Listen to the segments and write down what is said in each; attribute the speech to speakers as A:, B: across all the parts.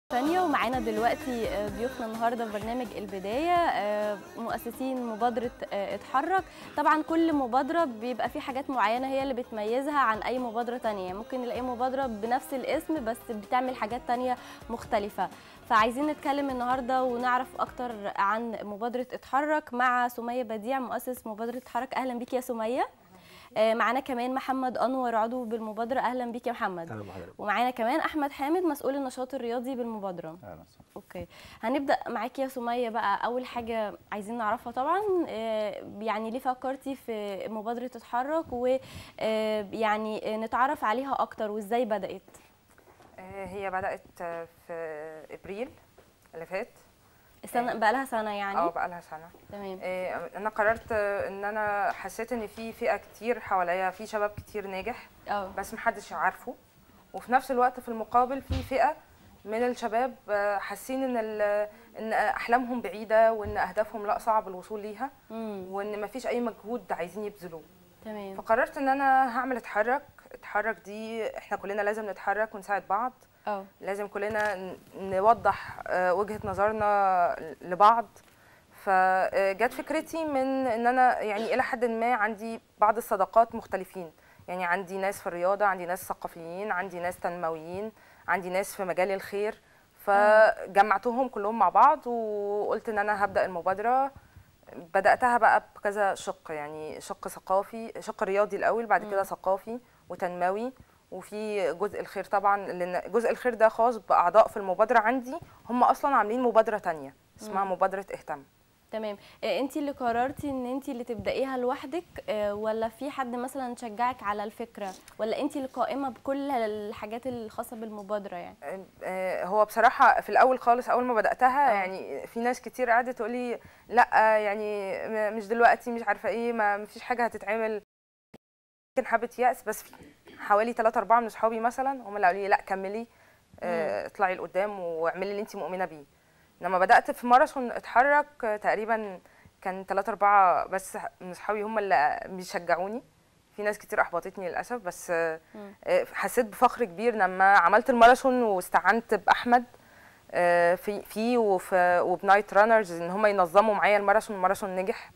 A: ثانية ومعانا دلوقتي آه، ضيوفنا النهارده في برنامج البداية آه، مؤسسين مبادرة آه، اتحرك طبعا كل مبادرة بيبقى في حاجات معينة هي اللي بتميزها عن أي مبادرة تانية ممكن نلاقي مبادرة بنفس الاسم بس بتعمل حاجات تانية مختلفة فعايزين نتكلم النهارده ونعرف أكتر عن مبادرة اتحرك مع سمية بديع مؤسس مبادرة اتحرك أهلا بيك يا سمية آه، معانا كمان محمد أنور عضو بالمبادرة أهلا بيك يا محمد
B: تمام حضرتك
A: ومعانا كمان احمد حامد مسؤول النشاط الرياضي بالمبادره
B: اهلا وسهلا
A: اوكي هنبدا معاكي يا سميه بقى اول حاجه عايزين نعرفها طبعا آه، يعني ليه فكرتي في مبادره تتحرك ويعني نتعرف عليها اكتر وازاي بدات
C: آه، هي بدأت آه، في ابريل اللي فات
A: السنه بقى لها سنه
C: اه
A: يعني
C: بقى لها سنه
A: تمام
C: آه، انا قررت آه، ان انا حسيت ان في فئه كتير حواليا في شباب كتير ناجح
A: اه
C: بس محدش عارفه وفي نفس الوقت في المقابل في فئه من الشباب آه، حاسين ان ال- ان احلامهم بعيده وان اهدافهم لا صعب الوصول ليها
A: امم
C: وان مفيش اي مجهود عايزين يبذلوه
A: تمام
C: فقررت ان انا هعمل اتحرك اتحرك دي احنا كلنا لازم نتحرك ونساعد بعض
A: اه
C: لازم كلنا ن- نوضح آه، وجهة نظرنا لبعض فجت فكرتي من ان انا يعني الى حد ما عندي بعض الصداقات مختلفين يعني عندي ناس في الرياضة عندي ناس ثقافيين عندي ناس تنمويين عندي ناس في مجال الخير فجمعتهم كلهم مع بعض وقلت ان انا هبدأ المبادرة بدأتها بقى بكذا شق يعني شق ثقافي شق رياضي الأول بعد كده ثقافي وتنموي وفي جزء الخير طبعا لان جزء الخير ده خاص باعضاء في المبادره عندي هم اصلا عاملين مبادره تانية اسمها مبادره اهتم
A: تمام انت اللي قررتي ان انت اللي تبدايها لوحدك آه، ولا في حد مثلا شجعك على الفكره ولا انت اللي قائمه بكل الحاجات الخاصه بالمبادره يعني
C: آه، هو بصراحه في الاول خالص اول ما بداتها
A: آه.
C: يعني في ناس كتير قعدت تقول لي لا يعني م- مش دلوقتي مش عارفه ايه ما مفيش حاجه هتتعمل يمكن حبه يأس بس في حوالي 3 4 من اصحابي مثلا هم اللي قالوا لي لا كملي آه، اطلعي لقدام واعملي اللي انت مؤمنه بيه لما بدات في ماراثون اتحرك آه، تقريبا كان 3 4 بس من اصحابي هم اللي بيشجعوني في ناس كتير احبطتني للاسف بس آه،
A: مم.
C: آه، حسيت بفخر كبير لما عملت الماراثون واستعنت باحمد آه، في في وفي وبنايت رانرز ان هم ينظموا معايا الماراثون الماراثون نجح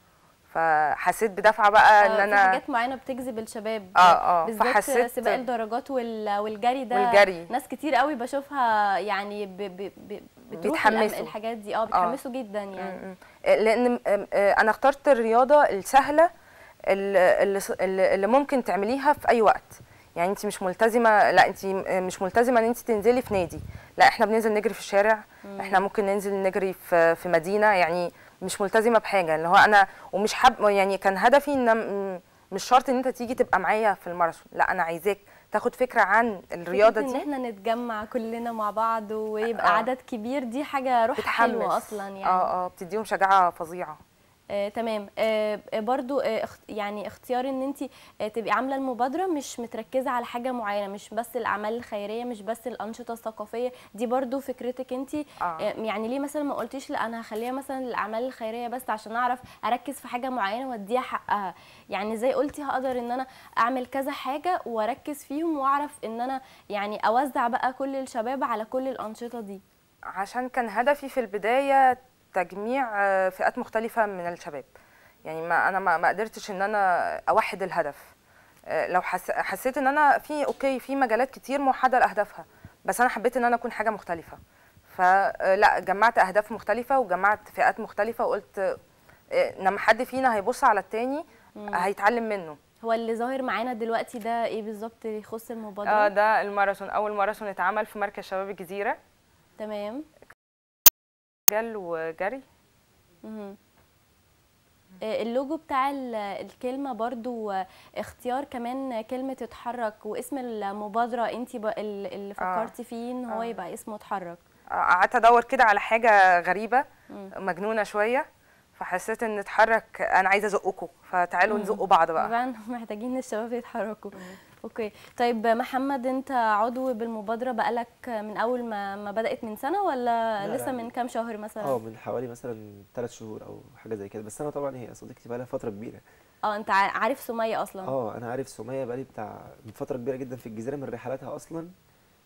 C: فحسيت بدفعه بقى
A: آه،
C: ان
A: في
C: انا
A: حاجات معينه بتجذب الشباب
C: اه اه
A: بالذات
C: فحسيت
A: سباق الدرجات وال- والجري ده
C: والجري.
A: ناس كتير قوي بشوفها يعني ب ب ب بتروح
C: بيتحمسوا.
A: الأم- الحاجات دي اه بيتحمسوا جدا يعني
C: م- م. لان م- آه، انا اخترت الرياضه السهله اللي, اللي, اللي اللي ممكن تعمليها في اي وقت يعني انت مش ملتزمه لا انت مش ملتزمه ان انت تنزلي في نادي لا احنا بننزل نجري في الشارع احنا ممكن ننزل نجري في في مدينه يعني مش ملتزمه بحاجه اللي هو انا ومش حاب يعني كان هدفي ان م- مش شرط ان انت تيجي تبقى معايا في الماراثون لا انا عايزاك تاخد فكره عن الرياضه
A: فكرة ان
C: دي
A: احنا نتجمع كلنا مع بعض ويبقى
C: آه.
A: عدد كبير دي حاجه روح
C: بتحمس
A: حلوه اصلا يعني
C: اه اه بتديهم شجاعه فظيعه
A: آه، تمام آه آه، برضو آه اخت- يعني اختيار ان انت آه تبقي عامله المبادره مش متركزه على حاجه معينه مش بس الاعمال الخيريه مش بس الانشطه الثقافيه دي برضو فكرتك انت
C: آه.
A: يعني ليه مثلا ما قلتيش لا انا هخليها مثلا الاعمال الخيريه بس عشان اعرف اركز في حاجه معينه واديها حقها يعني زي قلتي هقدر ان انا اعمل كذا حاجه واركز فيهم واعرف ان انا يعني اوزع بقى كل الشباب على كل الانشطه دي
C: عشان كان هدفي في البداية تجميع آه، فئات مختلفة من الشباب يعني ما أنا ما ما قدرتش إن أنا أوحد الهدف آه، لو حس حسيت إن أنا في أوكي في مجالات كتير موحدة لأهدافها بس أنا حبيت إن أنا أكون حاجة مختلفة فلا جمعت أهداف مختلفة وجمعت فئات مختلفة وقلت آه، لما حد فينا هيبص على التاني هيتعلم منه
A: هو اللي ظاهر معانا دلوقتي ده ايه بالظبط يخص المبادره
C: اه ده الماراثون أول ماراثون اتعمل في مركز شباب الجزيرة
A: تمام
C: جل وجري
A: مهم. آه، اللوجو بتاع ال- الكلمة برضو آه، اختيار كمان كلمة اتحرك واسم المبادرة انت اللي
C: آه.
A: فكرتي فيه ان هو
C: آه.
A: يبقى اسمه اتحرك
C: قعدت ادور كده على حاجه غريبه
A: مم.
C: مجنونه شويه فحسيت ان اتحرك انا عايزه ازقكم فتعالوا نزقوا بعض بقى
A: طبعا محتاجين الشباب يتحركوا اوكي طيب محمد انت عضو بالمبادرة بقالك من اول ما ما بدأت من سنة ولا
B: لا،
A: لسه
B: لا.
A: من كام شهر مثلا
B: اه من حوالي مثلا ثلاث شهور او حاجه زي كده بس انا طبعا هي صديقتي بقى لها فتره كبيره
A: اه انت ع- عارف سمية اصلا
B: اه انا عارف سميه بقالي بتاع من فتره كبيره جدا في الجزيره من رحلاتها اصلا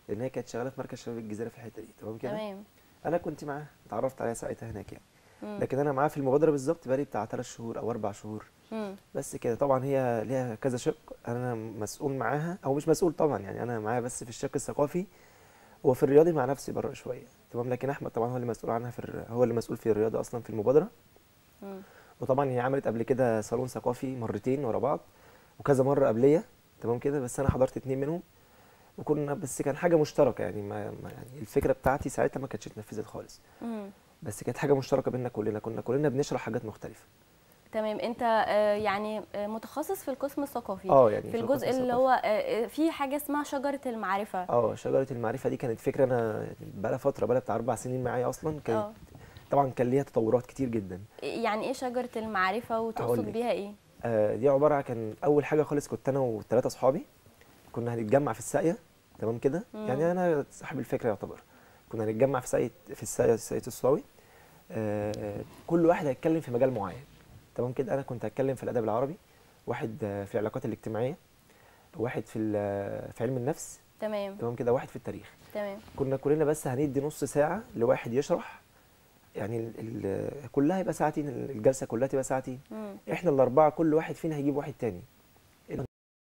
B: لان هي كانت شغاله في مركز شباب الجزيره في الحته دي تمام كده
A: تمام
B: انا كنت معاها اتعرفت عليها ساعتها هناك يعني
A: مم.
B: لكن انا معاها في المبادره بالظبط بقالي بتاع ثلاث شهور او اربع شهور
A: مم.
B: بس كده طبعا هي ليها كذا شق انا مسؤول معاها او مش مسؤول طبعا يعني انا معاها بس في الشق الثقافي وفي الرياضي مع نفسي بره شويه تمام لكن احمد طبعا هو اللي مسؤول عنها في الر- هو اللي مسؤول في الرياضه اصلا في المبادره
A: مم.
B: وطبعا هي عملت قبل كده صالون ثقافي مرتين ورا بعض وكذا مره قبليه تمام كده بس انا حضرت اتنين منهم وكنا بس كان حاجه مشتركه يعني ما ما- يعني الفكره بتاعتي ساعتها ما كانتش اتنفذت خالص
A: مم.
B: بس كانت حاجه مشتركه بينا كلنا كنا كلنا بنشرح حاجات مختلفه
A: تمام انت آه، يعني آه، متخصص في القسم الثقافي
B: اه يعني
A: في
B: القسم
A: الجزء اللي
B: الثقافي.
A: هو آه، آه، في حاجه اسمها شجره المعرفه
B: اه شجره المعرفه دي كانت فكره انا بقى لها فتره بقى لها بتاع اربع سنين معايا اصلا كانت
A: اه
B: طبعا كان ليها تطورات كتير جدا
A: يعني ايه شجره المعرفه وتقصد
B: هقولك.
A: بيها ايه
B: آه دي عباره عن كان اول حاجه خالص كنت انا وثلاثه اصحابي كنا هنتجمع في الساقيه تمام كده
A: مم.
B: يعني انا صاحب الفكره يعتبر كنا هنتجمع في ساقيه في الساقيه ساقيه الصاوي آه كل واحد هيتكلم في مجال معين تمام كده انا كنت هتكلم في الادب العربي واحد آه، في العلاقات الاجتماعيه واحد في ال- في علم النفس
A: تمام
B: تمام كده واحد في التاريخ
A: تمام
B: كنا كلنا بس هندي نص ساعة لواحد يشرح يعني ال ال كلها يبقى ساعتين الجلسة كلها تبقى ساعتين
A: مم.
B: احنا الأربعة كل واحد فينا هيجيب واحد تاني يبقى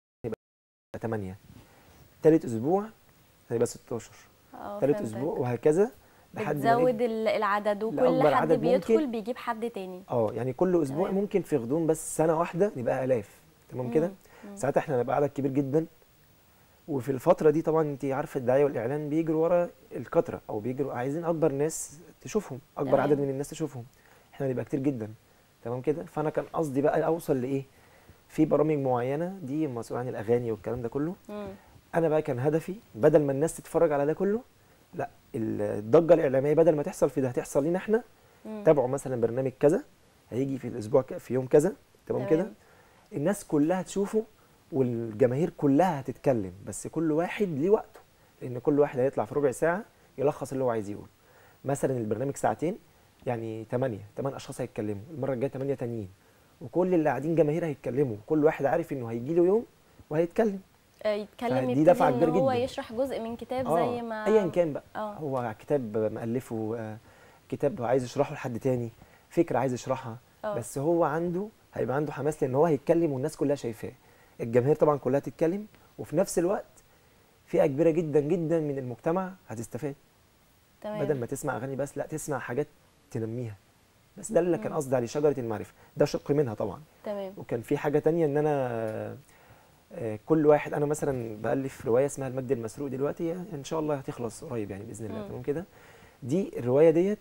B: تمانية تالت أسبوع هيبقى 16
A: اه
B: تالت
A: فهمتك.
B: أسبوع وهكذا لحد ما
A: بتزود
B: نيجي-
A: ال- العدد وكل
B: لأكبر
A: حد
B: عدد
A: بيدخل
B: ممكن.
A: بيجيب حد تاني
B: اه يعني كل أسبوع
A: تمام.
B: ممكن في غضون بس سنة واحدة نبقى آلاف تمام كده
A: مم. مم.
B: ساعتها احنا هنبقى عدد كبير جدا وفي الفترة دي طبعا انت عارفة الدعاية والإعلان بيجروا ورا الكترة أو بيجروا عايزين أكبر ناس تشوفهم أكبر
A: تمام.
B: عدد من الناس تشوفهم احنا هنبقى كتير جدا تمام كده فأنا كان قصدي بقى أوصل لإيه في برامج معينة دي مسؤول عن الأغاني والكلام ده كله
A: مم.
B: أنا بقى كان هدفي بدل ما الناس تتفرج على ده كله لا الضجة الإعلامية بدل ما تحصل في ده هتحصل لينا احنا
A: مم.
B: تابعوا مثلا برنامج كذا هيجي في الأسبوع ك- في يوم كذا تمام كده
A: تمام.
B: الناس كلها تشوفه والجماهير كلها هتتكلم بس كل واحد ليه وقته لان كل واحد هيطلع في ربع ساعه يلخص اللي هو عايز يقوله مثلا البرنامج ساعتين يعني 8 8 اشخاص هيتكلموا المره الجايه 8 تانيين وكل اللي قاعدين جماهير هيتكلموا كل واحد عارف انه هيجي له يوم وهيتكلم
A: آه، يتكلم
B: فدي
A: يبتدي
B: دفعة
A: ان
B: كبيرة
A: هو
B: جدا.
A: يشرح جزء من كتاب
B: آه،
A: زي ما
B: ايا كان بقى
A: اه
B: هو كتاب مؤلفه آه، كتاب عايز يشرحه لحد تاني فكره عايز يشرحها
A: آه.
B: بس هو عنده هيبقى عنده حماس لان هو هيتكلم والناس كلها شايفاه الجماهير طبعا كلها تتكلم وفي نفس الوقت فئه كبيره جدا جدا من المجتمع هتستفاد
A: تمام
B: بدل ما تسمع اغاني بس لا تسمع حاجات تنميها بس ده اللي كان
A: مم.
B: قصدي عليه شجره المعرفه ده شق منها طبعا
A: تمام
B: وكان في حاجه تانية ان انا آه، كل واحد انا مثلا بالف روايه اسمها المجد المسروق دلوقتي ان شاء الله هتخلص قريب يعني باذن الله
A: مم.
B: تمام كده دي الروايه ديت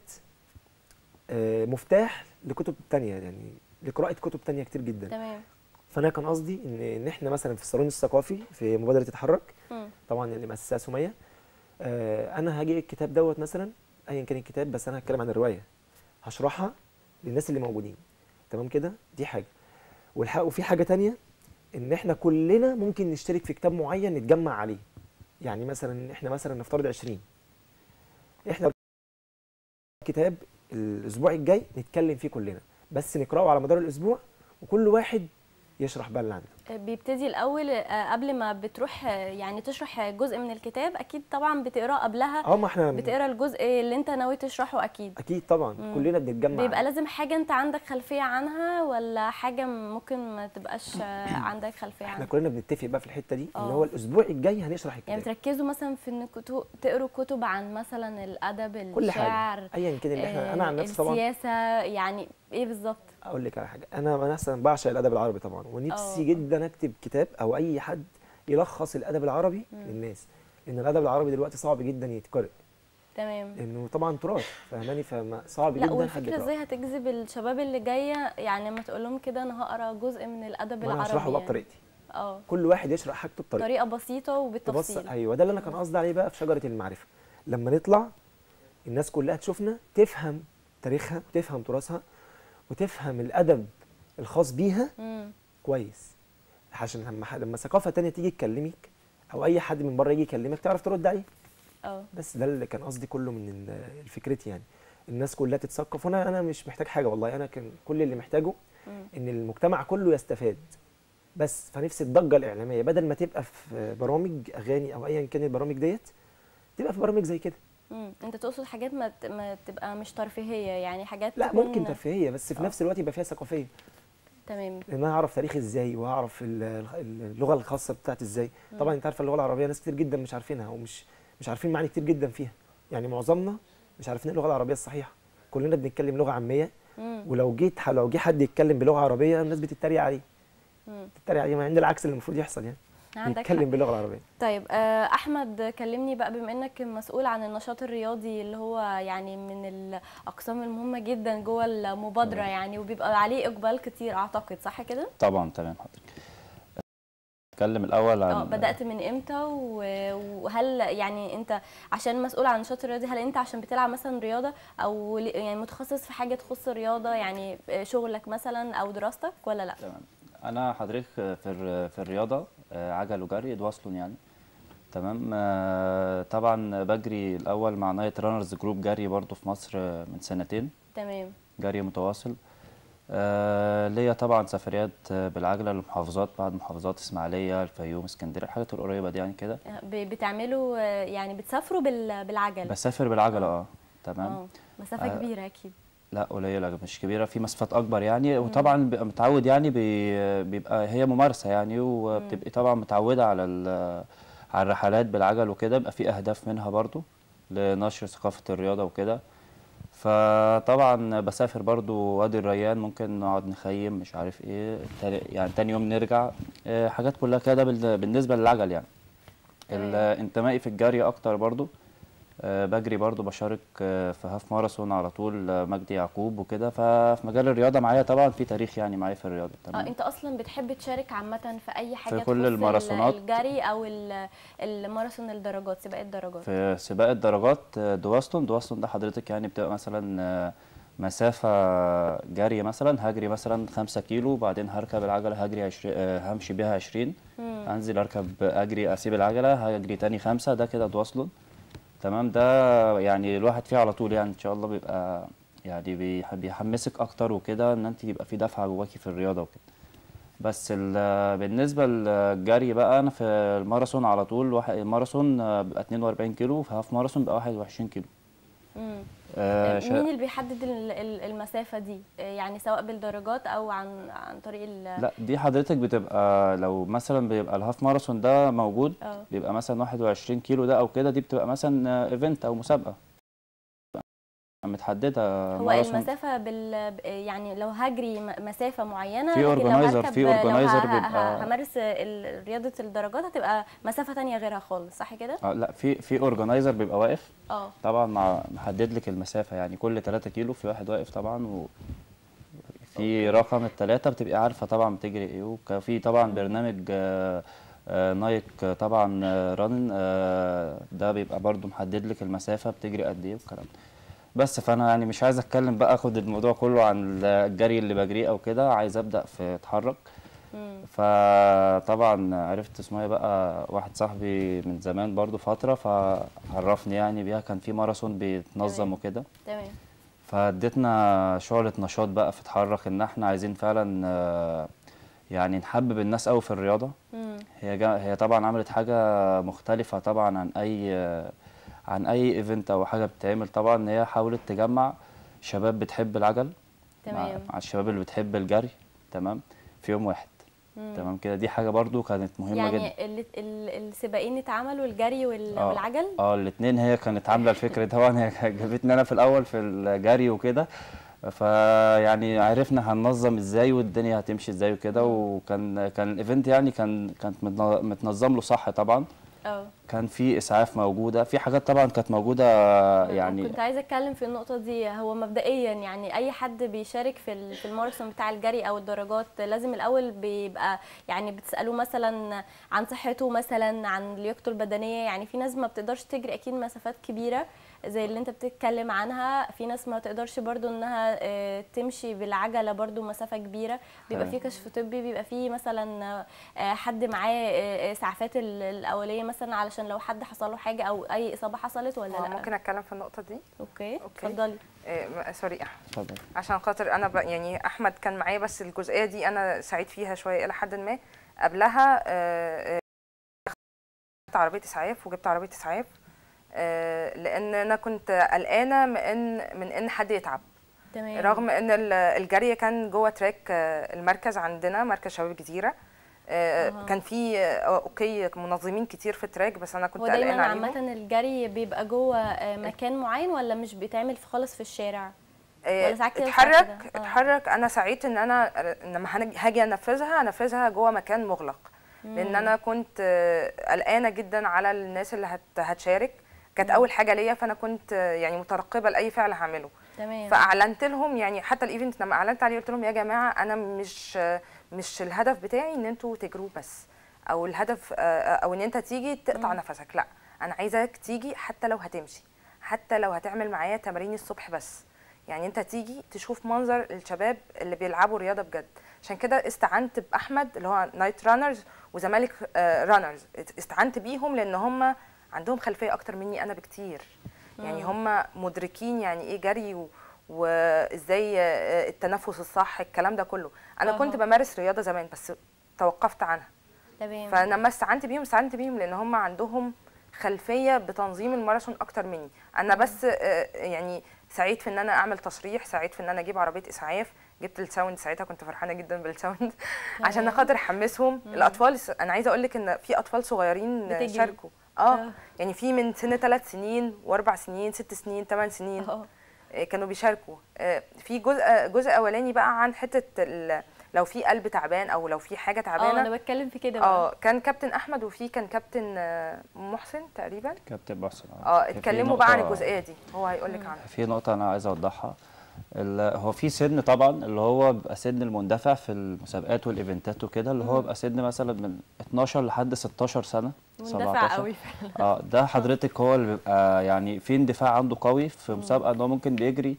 B: آه، مفتاح لكتب تانية يعني لقراءه كتب تانية كتير جدا
A: تمام
B: فانا كان قصدي ان ان احنا مثلا في الصالون الثقافي في مبادره تتحرك
A: مم.
B: طبعا اللي مؤسسها سميه آه، انا هاجي الكتاب دوت مثلا ايا كان الكتاب بس انا هتكلم عن الروايه هشرحها للناس اللي موجودين تمام كده دي حاجه والحق وفي حاجه تانية ان احنا كلنا ممكن نشترك في كتاب معين نتجمع عليه يعني مثلا احنا مثلا نفترض 20 احنا كتاب الاسبوع الجاي نتكلم فيه كلنا بس نقراه على مدار الاسبوع وكل واحد يشرح بقى اللي عنده
A: آه، بيبتدي الاول آه، قبل ما بتروح آه، يعني تشرح جزء من الكتاب اكيد طبعا بتقراه قبلها
B: اه ما احنا
A: بتقرا الجزء اللي انت ناوي تشرحه اكيد
B: اكيد طبعا
A: مم.
B: كلنا بنتجمع
A: بيبقى لازم حاجه انت عندك خلفيه عنها ولا حاجه ممكن ما تبقاش آه، عندك خلفيه
B: احنا
A: عنها
B: كلنا بنتفق بقى في الحته دي ان
A: آه.
B: هو الاسبوع الجاي هنشرح
A: يعني
B: الكتاب
A: بتركزوا مثلا في انكم تو- تقروا كتب عن مثلا الادب
B: كل حاجه
A: الشعر
B: ايا كان اللي احنا انا عن
A: آه،
B: نفسي طبعا
A: السياسه يعني ايه بالظبط
B: اقول لك على حاجه انا انا اصلا بعشق الادب العربي طبعا ونفسي
A: آه.
B: جدا اكتب كتاب او اي حد يلخص الادب العربي
A: مم.
B: للناس لان الادب العربي دلوقتي صعب جدا يتقرأ
A: تمام
B: لانه طبعا تراث فاهماني فصعب
A: لا
B: جدا حد
A: والفكره
B: يقرأه
A: ازاي هتجذب الشباب اللي جايه يعني لما تقول لهم كده انا هقرا جزء من الادب
B: ما انا
A: العربي
B: هشرحه بقى
A: يعني.
B: بطريقتي
A: اه
B: كل واحد يشرح حاجته بطريقته
A: طريقه بسيطه
B: تبص
A: وبالتفصيل
B: ايوه ده اللي انا كان قصدي عليه بقى في شجره المعرفه لما نطلع الناس كلها تشوفنا تفهم تاريخها وتفهم تراثها وتفهم الادب الخاص بيها
A: امم
B: كويس عشان لما ح- لما ثقافه تانية تيجي تكلمك او اي حد من بره يجي يكلمك تعرف ترد عليه
A: اه
B: بس ده اللي كان قصدي كله من ال- فكرتي يعني الناس كلها تتثقف وانا انا مش محتاج حاجه والله انا كان كل اللي محتاجه
A: مم.
B: ان المجتمع كله يستفاد بس فنفسي الضجه الاعلاميه بدل ما تبقى في برامج اغاني او ايا كان البرامج ديت تبقى في برامج زي كده
A: مم. انت تقصد حاجات ما ت- ما تبقى مش ترفيهيه يعني حاجات
B: لا
A: تكون-
B: ممكن ترفيهيه بس في
A: آه.
B: نفس الوقت يبقى فيها ثقافيه
A: تمام
B: ان انا اعرف تاريخ ازاي واعرف ال- ال- اللغه الخاصه بتاعتي ازاي طبعا انت عارفه اللغه العربيه ناس كتير جدا مش عارفينها ومش مش عارفين معاني كتير جدا فيها يعني معظمنا مش عارفين اللغه العربيه الصحيحه كلنا بنتكلم لغه عاميه
A: مم.
B: ولو جيت لو جه حد يتكلم بلغه عربيه الناس بتتريق عليه
A: مم.
B: بتتريق عليه مع ان العكس اللي المفروض يحصل يعني
A: عندك حق.
B: يتكلم باللغه العربيه
A: طيب آه، احمد كلمني بقى بما انك مسؤول عن النشاط الرياضي اللي هو يعني من الاقسام المهمه جدا جوه المبادره
D: تمام.
A: يعني وبيبقى عليه اقبال كتير اعتقد صح كده
D: طبعا تمام حضرتك اتكلم الاول عن
A: اه بدات من امتى و- وهل يعني انت عشان مسؤول عن النشاط الرياضي هل انت عشان بتلعب مثلا رياضه او ل- يعني متخصص في حاجه تخص الرياضه يعني شغلك مثلا او دراستك ولا لا
D: تمام انا حضرتك في الر- في الرياضه آه، عجل وجري دواصلون يعني تمام آه، طبعا بجري الاول مع نايت رانرز جروب جري برضو في مصر آه، من سنتين
A: تمام
D: جري متواصل آه، ليا طبعا سفريات آه، بالعجله لمحافظات بعد محافظات اسماعيليه الفيوم اسكندريه الحاجات القريبه دي يعني كده
A: ب- بتعملوا آه، يعني بتسافروا بال- بالعجل
D: بسافر بالعجله اه تمام
A: اه مسافه
D: آه،
A: كبيره اكيد
D: لا قليلة مش كبيرة في مسافات أكبر يعني وطبعا بيبقى متعود يعني بي- بيبقى هي ممارسة يعني وبتبقي طبعا متعودة على ال- على الرحلات بالعجل وكده بيبقى في أهداف منها برضو لنشر ثقافة الرياضة وكده فطبعا بسافر برضو وادي الريان ممكن نقعد نخيم مش عارف ايه تاني- يعني تاني يوم نرجع آه، حاجات كلها كده بال- بالنسبة للعجل يعني ال- انتمائي في الجري أكتر برضو آه، بجري برضو بشارك آه، في هاف ماراثون على طول آه، مجدي يعقوب وكده ففي مجال الرياضة معايا طبعا في تاريخ يعني معايا في الرياضة
A: اه
D: تمام
A: انت اصلا بتحب تشارك عامه في اي حاجه
D: في كل
A: تخص ال-
D: الماراثونات.
A: الجري او ال- الماراثون الدرجات سباق الدرجات
D: في سباق الدرجات آه، دواستون دواستون ده حضرتك يعني بتبقى مثلا آه، مسافة جري مثلا هجري مثلا خمسة كيلو بعدين هركب العجلة هجري عشرين آه، همشي بيها عشرين
A: مم.
D: انزل اركب اجري اسيب العجلة هجري تاني خمسة ده كده دواصلون تمام ده يعني الواحد فيه على طول يعني ان شاء الله بيبقى يعني بيح- بيحمسك اكتر وكده ان انت يبقى في دفعة جواكي في الرياضة وكده بس ال- بالنسبة للجري بقى أنا في الماراثون على طول واحد الماراثون آه، بيبقى 42 كيلو في هاف ماراثون بيبقى 21 كيلو
A: مم.
D: آه، شا-
A: مين اللي بيحدد ال- ال- المسافه دي آه، يعني سواء بالدرجات او عن عن طريق ال
D: لا دي حضرتك بتبقى لو مثلا بيبقى الهاف ماراثون ده موجود
A: اه
D: بيبقى مثلا 21 كيلو ده او كده دي بتبقى مثلا ايفنت او مسابقة متحددة
A: هو
D: ماراثون
A: المسافه بال ب- يعني لو هجري م- مسافه معينه
D: في
A: لكن لو
D: organizer-
A: هركب
D: في
A: لو
D: organizer
A: ه- ه-
D: بيبقى-
A: همارس ال- رياضه الدرجات هتبقى مسافه تانية غيرها خالص صح كده
D: آه لا في في اورجنايزر بيبقى واقف
A: اه
D: طبعا مع محدد لك المسافة يعني كل 3 كيلو في واحد واقف طبعا و في رقم الثلاثة بتبقي عارفة طبعا بتجري ايه وفي طبعا برنامج آه، آه، نايك آه، طبعا آه، ران آه، ده بيبقى برضو محدد لك المسافة بتجري قد ايه والكلام ده بس فانا يعني مش عايز اتكلم بقى اخد الموضوع كله عن الجري اللي بجريه او كده عايز ابدا في اتحرك
A: مم.
D: فطبعا عرفت اسمها إيه بقى واحد صاحبي من زمان برضو فترة فعرفني يعني بيها كان في ماراثون بيتنظم
A: تمام.
D: وكده
A: تمام
D: فاديتنا شعلة نشاط بقى في اتحرك ان احنا عايزين فعلا آه، يعني نحبب الناس قوي في الرياضة
A: مم.
D: هي جا هي طبعا عملت حاجة مختلفة طبعا عن اي آه، عن اي ايفنت او حاجة بتتعمل طبعا ان هي حاولت تجمع شباب بتحب العجل مع,
A: تمام
D: مع الشباب اللي بتحب الجري تمام في يوم واحد
A: مم.
D: تمام كده دي حاجة برضو كانت مهمة جدا
A: يعني ال- ال- السباقين اتعملوا الجري وال-
D: آه.
A: والعجل
D: اه الاثنين هي كانت عامله الفكره طبعا هي جابتني انا في الاول في الجري وكده فيعني عرفنا هننظم ازاي والدنيا هتمشي ازاي وكده وكان كان الايفنت يعني كان كانت متن- متنظم له صح طبعا
A: اه
D: كان في اسعاف موجوده في حاجات طبعا كانت موجوده يعني
A: كنت عايزه اتكلم في النقطه دي هو مبدئيا يعني اي حد بيشارك في ال- في الماراثون بتاع الجري او الدرجات لازم الاول بيبقى يعني بتسالوه مثلا عن صحته مثلا عن لياقته البدنيه يعني في ناس ما بتقدرش تجري اكيد مسافات كبيره زي اللي انت بتتكلم عنها في ناس ما تقدرش برضو انها آه، تمشي بالعجله برضو مسافه كبيره بيبقى في
D: أيوة.
A: كشف طبي بيبقى في مثلا آه، حد معاه آه، اسعافات ال- الاوليه مثلا علشان لو حد حصل له حاجه او اي اصابه حصلت ولا
C: آه،
A: لا
C: ممكن اتكلم في النقطه دي
A: اوكي
C: أوكي.
A: اتفضلي
C: آه، م- سوري احمد
D: اتفضل
C: عشان خاطر انا ب... يعني احمد كان معايا بس الجزئيه دي انا سعيد فيها شويه الى حد ما قبلها آه، آه، جبت عربيه اسعاف وجبت عربيه اسعاف آه، لان انا كنت قلقانه من ان من ان حد يتعب
A: تمام
C: رغم ان ال- الجري كان جوه تراك آه، المركز عندنا مركز شباب الجزيره آه،
A: أها.
C: كان في آه، اوكي منظمين كتير في التراك بس انا كنت
A: هو دايما
C: قلقانه عليهم
A: عامة الجري بيبقى جوه آه، مكان معين ولا مش بيتعمل في- خالص في الشارع؟
C: آه،
A: ولا ساعات كده وساعات
C: اتحرك
A: كده؟ آه.
C: اتحرك انا سعيت ان انا لما هنج- هاجي انفذها انفذها جوه مكان مغلق لان انا كنت آه، قلقانه جدا على الناس اللي هت هتشارك كانت اول حاجه ليا فانا كنت آه، يعني مترقبه لاي فعل هعمله
A: تمام
C: فاعلنت لهم يعني حتى الايفنت لما اعلنت عليه قلت لهم يا جماعه انا مش مش الهدف بتاعي ان انتوا تجروا بس او الهدف آه، او ان انت تيجي تقطع نفسك لا انا عايزاك تيجي حتى لو هتمشي حتى لو هتعمل معايا تمارين الصبح بس يعني انت تيجي تشوف منظر الشباب اللي بيلعبوا رياضه بجد عشان كده استعنت باحمد اللي هو نايت رانرز وزمالك رانرز استعنت بيهم لان هم عندهم خلفيه اكتر مني انا بكتير يعني هم مدركين يعني ايه جري و... وازاي آه، التنفس الصح الكلام ده كله انا كنت
A: أها.
C: بمارس رياضه زمان بس توقفت عنها
A: تمام
C: فلما استعنت بيهم استعنت بيهم لان هم عندهم خلفيه بتنظيم الماراثون اكتر مني انا بس آه، يعني سعيت في ان انا اعمل تصريح سعيت في ان انا اجيب عربيه اسعاف جبت الساوند ساعتها كنت فرحانه جدا بالساوند عشان
A: تمام.
C: خاطر احمسهم الاطفال انا عايزه اقول لك ان في اطفال صغيرين
A: بتجري.
C: شاركوا اه
A: آه.
C: يعني في من سن ثلاث سنين واربع سنين ست سنين ثمان سنين
A: اه
C: آه، كانوا بيشاركوا آه، في جزء جزء اولاني بقى عن حته ال- لو في قلب تعبان او لو في حاجه
A: اه
C: تعبانه
A: انا بتكلم في كده بقى
C: اه كان كابتن احمد وفي كان كابتن آه، محسن تقريبا
D: كابتن محسن
C: اه
D: في
C: اتكلموا بقى عن
D: نقطة-
C: الجزئيه دي هو هيقول لك عنها
D: في نقطة أنا عايز أوضحها ال- هو في سن طبعا اللي هو بيبقى سن المندفع في المسابقات والإيفنتات وكده اللي هو بيبقى سن مثلا من 12 لحد 16 سنة
A: مندفع قوي فعلا
D: اه ده حضرتك هو اللي بيبقى يعني في اندفاع عنده قوي في مسابقة ان هو ممكن بيجري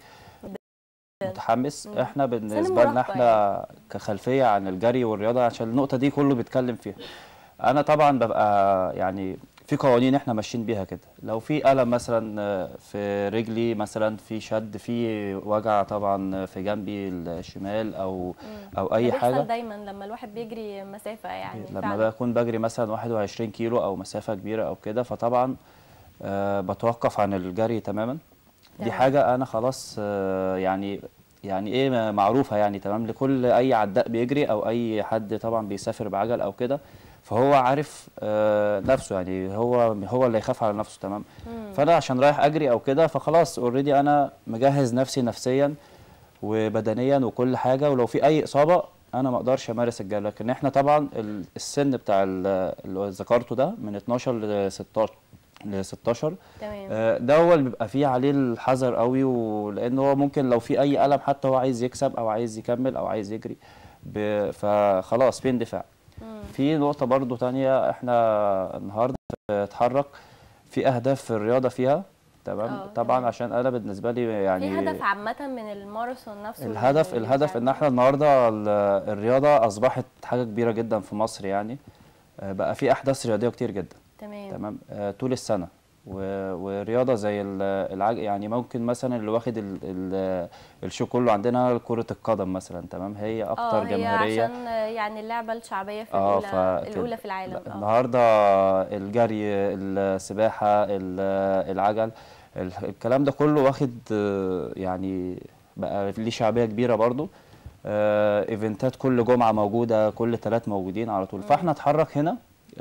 D: متحمس
A: مم.
D: احنا بالنسبة لنا
A: مراهقة
D: احنا كخلفية عن الجري والرياضة عشان النقطة دي كله بيتكلم فيها انا طبعا ببقى يعني في قوانين احنا ماشيين بيها كده لو في الم مثلا آه، في رجلي مثلا في شد في وجع طبعا في جنبي الشمال او او
A: ده
D: اي
A: بيحصل
D: حاجه
A: دايما لما الواحد بيجري مسافه يعني
D: لما
A: فعلا.
D: بكون بجري مثلا 21 كيلو او مسافه كبيره او كده فطبعا آه بتوقف عن الجري تماما دي
A: تمام.
D: حاجه انا خلاص آه يعني يعني ايه معروفه يعني تمام لكل اي عداء بيجري او اي حد طبعا بيسافر بعجل او كده فهو عارف آه نفسه يعني هو هو اللي يخاف على نفسه تمام
A: مم.
D: فانا عشان رايح اجري او كده فخلاص اوريدي انا مجهز نفسي نفسيا وبدنيا وكل حاجه ولو في اي اصابه انا ما اقدرش امارس الجري لكن احنا طبعا ال- السن بتاع ال- اللي ذكرته ده من 12 ل 16 ل 16
A: تمام
D: آه، ده هو اللي بيبقى فيه عليه الحذر قوي ولان هو ممكن لو في اي الم حتى هو عايز يكسب او عايز يكمل او عايز يجري ب- فخلاص في اندفاع
A: مم.
D: في نقطة برضو تانية احنا النهاردة اتحرك في أهداف في الرياضة فيها تمام
A: اه،
D: طبعا
A: تمام.
D: عشان أنا بالنسبة لي يعني
A: في هدف عامه من الماراثون نفسه
D: الهدف
A: اللي
D: الهدف ان
A: بتعمله؟
D: احنا النهارده ال- الرياضة أصبحت حاجة كبيرة جدا في مصر يعني آه، بقى في أحداث رياضية كتير جدا
A: تمام
D: تمام آه، طول السنة و- ورياضة زي ال- العج يعني ممكن مثلا اللي واخد ال- ال- الشو كله عندنا كرة القدم مثلا تمام هي
A: اه
D: أكتر
A: هي
D: جماهيرية
A: عشان يعني اللعبه الشعبيه في
D: اه
A: الاولى
D: فكده.
A: الاولى في العالم
D: لا،
A: اه
D: النهارده الجري السباحه ال- العجل ال- الكلام ده كله واخد آه، يعني بقى ليه شعبيه كبيره برضو آه، ايفنتات كل جمعه موجوده كل ثلاث موجودين على طول فاحنا اتحرك هنا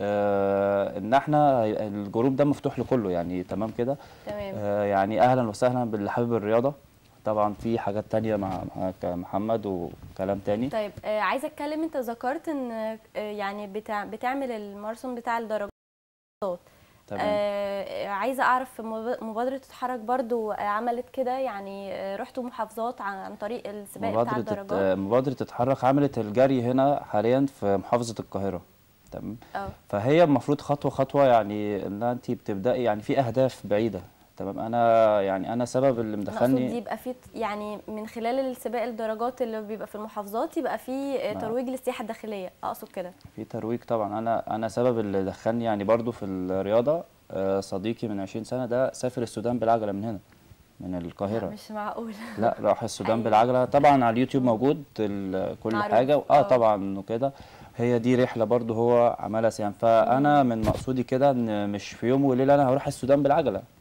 D: آه، ان احنا الجروب ده مفتوح لكله يعني تمام كده
A: تمام
D: آه، يعني اهلا وسهلا باللي حابب الرياضه طبعا في حاجات تانية مع مع محمد وكلام تاني
A: طيب آه عايزه اتكلم انت ذكرت ان آه يعني بتاع بتعمل الماراثون بتاع الدرجات
D: تمام
A: آه عايزه اعرف مب- مبادره تتحرك برضو آه عملت كده يعني آه رحتوا محافظات عن, عن طريق السباق بتاع
D: مبادرة الت-
A: الدرجات
D: مبادرة تتحرك عملت الجري هنا حاليا في محافظة القاهرة تمام
A: اه
D: فهي المفروض خطوة خطوة يعني ان انت بتبدأي يعني في اهداف بعيدة تمام انا يعني انا سبب اللي
A: المقصود
D: مدخلني
A: يبقى في ت- يعني من خلال السباق الدرجات اللي بيبقى في المحافظات يبقى في آه،
D: نعم.
A: ترويج للسياحه الداخليه اقصد كده
D: في ترويج طبعا انا انا سبب اللي دخلني يعني برضو في الرياضة آه، صديقي من 20 سنة ده سافر السودان بالعجلة من هنا من القاهرة
A: مش معقول
D: لا راح السودان
A: أيوة.
D: بالعجله طبعا على اليوتيوب موجود ال- كل
A: معروف.
D: حاجه اه
A: آه.
D: طبعا وكده هي دي رحله برضو هو عملها سيان فانا من مقصودي كده ان مش في يوم وليله انا هروح السودان بالعجله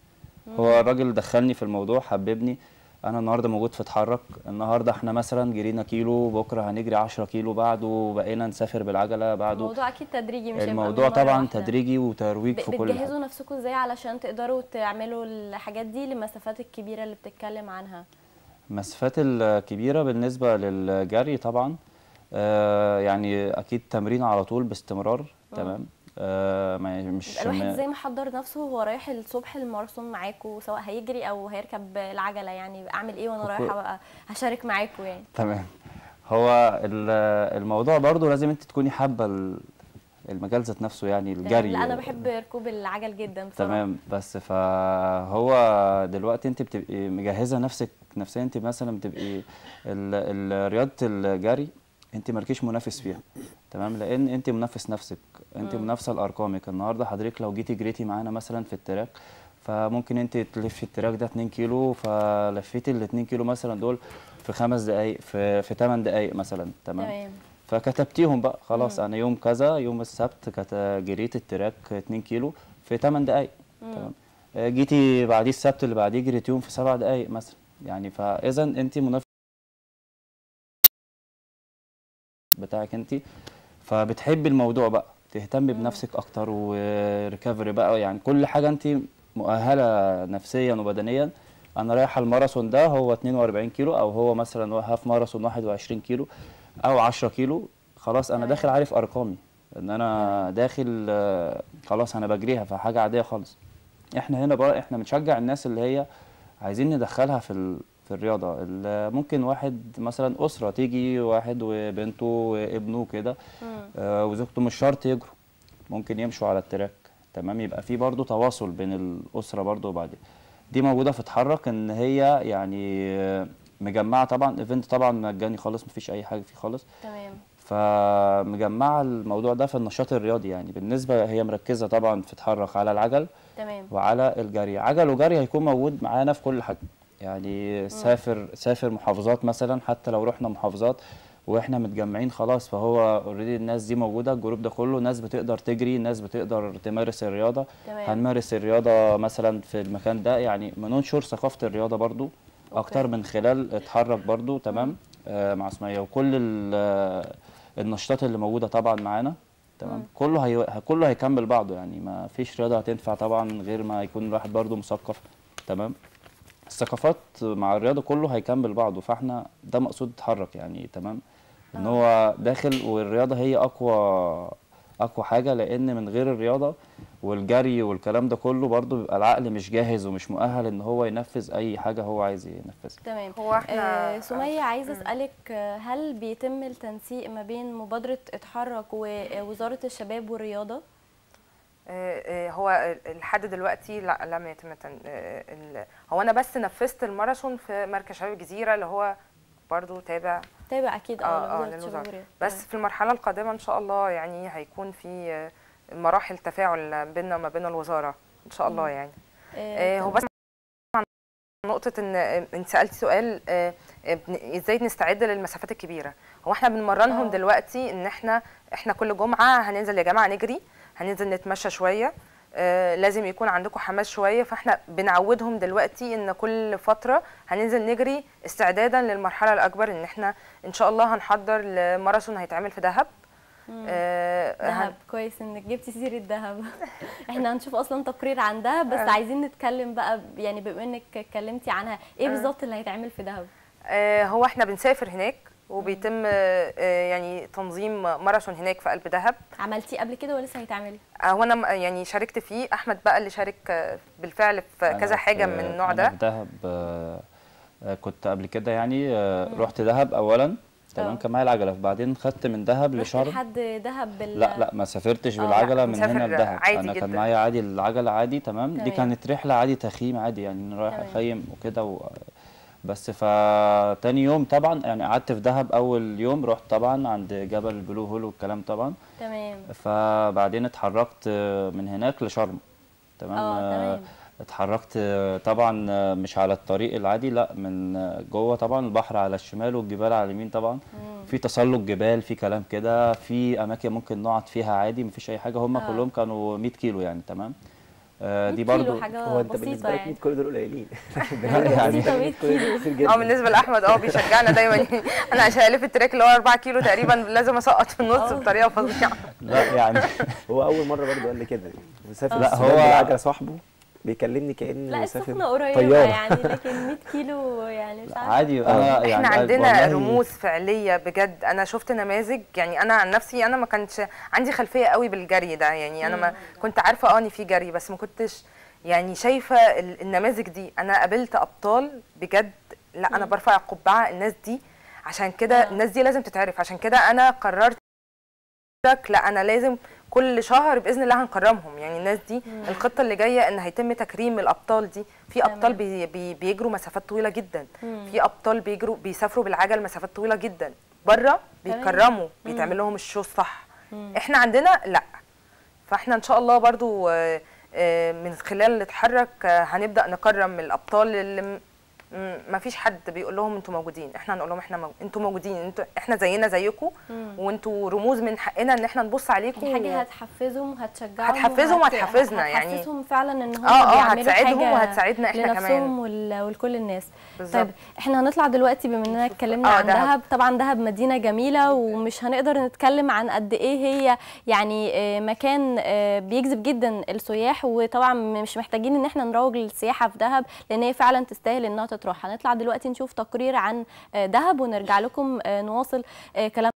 D: هو الراجل دخلني في الموضوع حببني انا النهارده موجود في اتحرك النهارده احنا مثلا جرينا كيلو بكره هنجري 10 كيلو بعده بقينا نسافر بالعجله بعده
A: الموضوع اكيد تدريجي مش هيبقى من
D: الموضوع
A: مرة
D: طبعا
A: واحدة.
D: تدريجي وترويج
A: ب-
D: في كل حاجه
A: بتجهزوا نفسكم ازاي علشان تقدروا تعملوا الحاجات دي للمسافات الكبيره اللي بتتكلم عنها
D: المسافات الكبيرة بالنسبة للجري طبعا آه يعني أكيد تمرين على طول باستمرار تمام آه ما مش
A: يبقى الواحد
D: ما-
A: زي ما حضر نفسه وهو رايح الصبح الماراثون معاكم سواء هيجري او هيركب العجله يعني اعمل ايه وانا
D: وكل-
A: رايحه بقى هشارك معاكم يعني
D: تمام هو ال- الموضوع برضو لازم انت تكوني حابة ال- المجال ذات نفسه يعني
A: تمام.
D: الجري
A: لا انا بحب ركوب العجل جدا بصراحه
D: تمام بس فهو دلوقتي انت بتبقي مجهزه نفسك نفسيا انت مثلا بتبقي ال- ال- رياضه الجري انت مالكيش منافس فيها تمام لان انت منافس نفسك انت
A: مم.
D: منافسه لارقامك النهارده حضرتك لو جيتي جريتي معانا مثلا في التراك فممكن انت تلفي التراك ده 2 كيلو فلفيتي ال 2 كيلو مثلا دول في خمس دقائق في في 8 دقائق مثلا تمام
A: تمام
D: فكتبتيهم بقى خلاص
A: مم.
D: انا يوم كذا يوم السبت كت- جريت التراك 2 كيلو في 8 دقائق
A: مم.
D: تمام آه، جيتي بعديه السبت اللي بعديه جريتيهم في 7 دقائق مثلا يعني فاذا انت منافس بتاعك انت فبتحبي الموضوع بقى تهتمي بنفسك اكتر وريكفري بقى يعني كل حاجه انت مؤهله نفسيا وبدنيا انا رايح الماراثون ده هو 42 كيلو او هو مثلا هاف ماراثون 21 كيلو او 10 كيلو خلاص انا
A: تمام.
D: داخل عارف ارقامي ان انا داخل آه، خلاص انا بجريها فحاجه عاديه خالص احنا هنا بقى احنا بنشجع الناس اللي هي عايزين ندخلها في ال... في الرياضه ال- ممكن واحد مثلا اسره تيجي واحد وبنته وابنه كده
A: مم.
D: آه، وزوجته مش شرط يجروا ممكن يمشوا على التراك تمام يبقى في برضو تواصل بين الاسره برضو وبعدين دي موجوده في اتحرك ان هي يعني آه، مجمعه طبعا ايفنت طبعا مجاني خالص مفيش اي حاجه فيه خالص
A: تمام
D: فمجمعه الموضوع ده في النشاط الرياضي يعني بالنسبه هي مركزه طبعا في اتحرك على العجل
A: تمام
D: وعلى الجري عجل وجري هيكون موجود معانا في كل حاجه يعني سافر سافر محافظات مثلا حتى لو رحنا محافظات واحنا متجمعين خلاص فهو اوريدي الناس دي موجوده الجروب ده كله ناس بتقدر تجري ناس بتقدر تمارس الرياضه
A: تمام.
D: هنمارس الرياضه مثلا في المكان ده يعني بننشر ثقافه الرياضه برضو اكتر من خلال اتحرك برضو تمام آه مع اسماعيل وكل ال- آه، النشاطات اللي موجوده طبعا معانا تمام كله هي... كله هيكمل بعضه يعني ما فيش رياضه هتنفع طبعا غير ما يكون الواحد برضو مثقف تمام الثقافات مع الرياضه كله هيكمل بعضه فاحنا ده مقصود اتحرك يعني تمام ان هو داخل والرياضه هي اقوى اقوى حاجه لان من غير الرياضه والجري والكلام ده كله برضه بيبقى العقل مش جاهز ومش مؤهل ان هو ينفذ اي حاجه هو عايز ينفذها
A: تمام
C: هو احنا
A: آه سمية عايزة أسألك آه، هل بيتم التنسيق ما بين مبادرة اتحرك ووزارة الشباب والرياضة؟
C: آه، آه، هو لحد دلوقتي لا لم يتم تن... آه، ال- هو انا بس نفذت الماراثون في مركز شباب الجزيره اللي هو برضو تابع
A: تابع أكيد
C: اه
A: اه
C: اه
A: لوزارة الشباب
C: للوزاره
A: والرياضة
C: بس في المرحله القادمه ان شاء الله يعني هيكون في آه، مراحل تفاعل بيننا وما بين الوزاره ان شاء الله
A: مم.
C: يعني
A: آه
C: آه، هو
A: تمام.
C: بس عن نقطة إن آه، أنت سألتي سؤال آه، آه، بن- إزاي نستعد للمسافات الكبيرة؟ هو إحنا بنمرنهم
A: آه.
C: دلوقتي إن إحنا إحنا كل جمعة هننزل يا جماعة نجري، هننزل نتمشى شوية، آه، لازم يكون عندكم حماس شوية فإحنا بنعودهم دلوقتي إن كل فترة هننزل نجري استعدادا للمرحلة الأكبر إن إحنا إن شاء الله هنحضر لماراثون هيتعمل في دهب.
A: مم.
C: آه،
A: دهب
C: هن-
A: كويس انك جبتي سيرة دهب احنا هنشوف اصلا تقرير عن دهب بس
C: آه.
A: عايزين نتكلم بقى ب- يعني بما انك اتكلمتي عنها ايه
C: آه.
A: بالظبط اللي هيتعمل في دهب؟
C: آه، هو احنا بنسافر هناك وبيتم آه، آه، يعني تنظيم ماراثون هناك في قلب دهب
A: عملتيه قبل كده ولا لسه هيتعمل؟
C: آه، وانا م- يعني شاركت فيه احمد بقى اللي شارك آه، بالفعل في
D: أنا
C: كذا حاجه
D: في-
C: من النوع
D: أنا
C: ده
D: في دهب آه، آه، كنت قبل كده يعني آه، رحت دهب اولا تمام
A: آه.
D: كان معايا العجله بعدين خدت من دهب
A: رحت
D: لشرم
A: لحد دهب بال
D: لا لا ما سافرتش
A: آه،
D: بالعجله
C: لا،
D: من
C: مسافر
D: هنا لدهب
C: عادي
D: انا كان
C: جدا.
D: معايا عادي العجله عادي تمام دي
A: تمام.
D: كانت رحله عادي تخييم عادي يعني رايح
A: تمام.
D: اخيم وكده و... بس فتاني يوم طبعا يعني قعدت في دهب اول يوم رحت طبعا عند جبل البلو هول والكلام طبعا
A: تمام
D: فبعدين اتحركت من هناك لشرم تمام
A: اه
D: آه،
A: تمام
D: اتحركت طبعا مش على الطريق العادي لا من جوه طبعا البحر على الشمال والجبال على اليمين طبعا
A: مم.
D: في تسلق جبال في كلام كده في اماكن ممكن نقعد فيها عادي مفيش اي حاجه هم
A: آه.
D: كلهم كانوا 100 كيلو يعني تمام آه، دي
A: 100 كيلو
D: برضو
A: حاجه
B: هو انت
A: بسيطه
B: بالنسبه لك 100
A: يعني
B: كيلو دول قليلين
D: يعني
A: بسيطة 100 كيلو.
B: كتير جدا
C: اه بالنسبه لاحمد اه بيشجعنا دايما انا عشان الف التراك اللي هو 4 كيلو تقريبا لازم اسقط في النص
A: اه.
C: بطريقه فظيعه
D: لا يعني
B: هو اول مره برضه قال لي كده مسافر
D: لا،
B: السودان
D: هو-
B: بالعجله صاحبه بيكلمني كاني
A: لا
B: مسافر
A: السخنه قريبه
B: طيارة.
A: يعني لكن 100 كيلو يعني مش عارفه
D: عادي انا يعني
C: احنا عندنا
D: والله
C: رموز فعليه بجد انا شفت نماذج يعني انا عن نفسي انا ما كانش عندي خلفيه قوي بالجري ده يعني انا ما كنت عارفه اه ان في جري بس ما كنتش يعني شايفه ال- النماذج دي انا قابلت ابطال بجد لا انا برفع القبعه الناس دي عشان كده
A: آه.
C: الناس دي لازم تتعرف عشان كده انا قررت لك لا انا لازم كل شهر باذن الله هنكرمهم يعني الناس دي الخطه اللي جايه ان هيتم تكريم الابطال دي في ابطال
A: تمام.
C: بي بي بيجروا مسافات طويله جدا
A: مم.
C: في ابطال بيجروا بيسافروا بالعجل مسافات طويله جدا بره بيكرموا بيتعمل لهم الشو الصح احنا عندنا لا فاحنا ان شاء الله برضو آه، آه، من خلال اللي اتحرك آه، هنبدا نكرم الابطال اللي م- م- ما فيش حد بيقول لهم انتوا موجودين احنا هنقول لهم احنا مو... انتوا موجودين انتوا احنا زينا زيكم وانتوا رموز من حقنا ان احنا نبص عليكم
A: دي حاجه هتحفزهم وهتشجعهم
C: هتحفزهم
A: وهت-
C: وهتحفزنا يعني.
A: هتحسسهم فعلا ان هم
C: اه اه
A: بيعملوا
C: هتساعدهم
A: حاجة
C: وهتساعدنا احنا
A: لنفسهم
C: كمان
A: وال- ولكل الناس
C: بالظبط.
A: طيب احنا هنطلع دلوقتي بما اننا اتكلمنا
C: آه،
A: عن
C: دهب.
A: دهب طبعا دهب مدينه جميله ومش هنقدر نتكلم عن قد ايه هي يعني آه، مكان آه، بيجذب جدا السياح وطبعا مش محتاجين ان احنا نروج للسياحه في دهب لان هي فعلا تستاهل انها تتروح هنطلع دلوقتي نشوف تقرير عن آه، دهب ونرجع لكم آه، نواصل آه، كلامنا